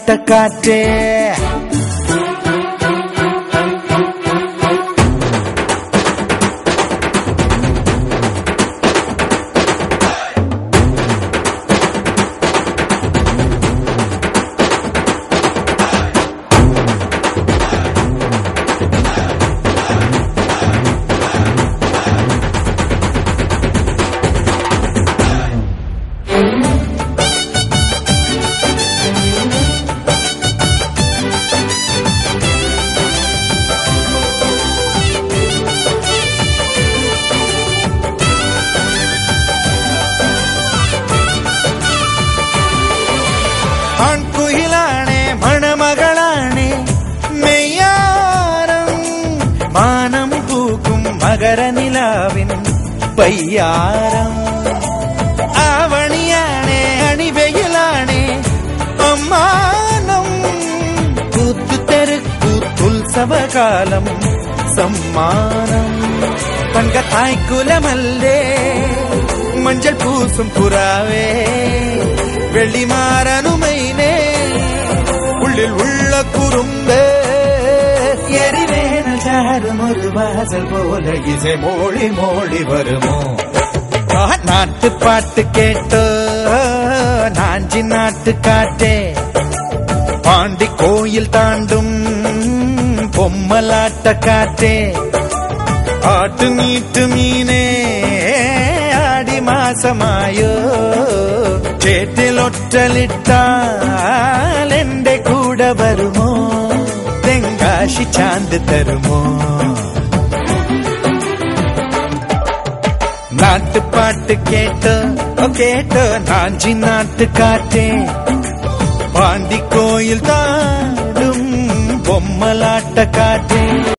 பொம்மலாட்ட காற்றே ஆண் குயிலானே மணமகளானே மெய்யாரம் மானம் பூக்கும் மகர நிலாவின் பையாரம் ஆவணியானே அணிவெயிலானே அம்மானம் கூத்து தெருக்கு துல்சவகாலம் சம்மானம் தங்க தாய் குலமல்லே மஞ்சள் பூசும் புறாவே வெள்ளிமாறனுமைனே உள்ளில் உள்ள குறும்பே எரிவேன சாரும் ஒரு வாசல் போல இசை மோழி மோழி வருமோ ஆ, நாட்டு பாட்டு கேட்டோ நாஞ்சி நாட்டு காட்டே பாண்டி கோயில் தாண்டும் பொம்மலாட்ட காட்டே ஆட்டு நீட்டு மீனே ஆடி മാസമായോ ചേറ്റിലൊറ്റലിട്ടാൽ എന്റെ കൂടെ വരുമോ തെങ്കാശി ചാന്ത് തരുമോ നാട്ടുപാട്ട് കേട്ട് ഓ കേട്ട് നാഞ്ചി നാട്ടുകാറ്റേ പാണ്ടിക്കോയിൽ താടും ബൊമ്മലാട്ട കാറ്റേ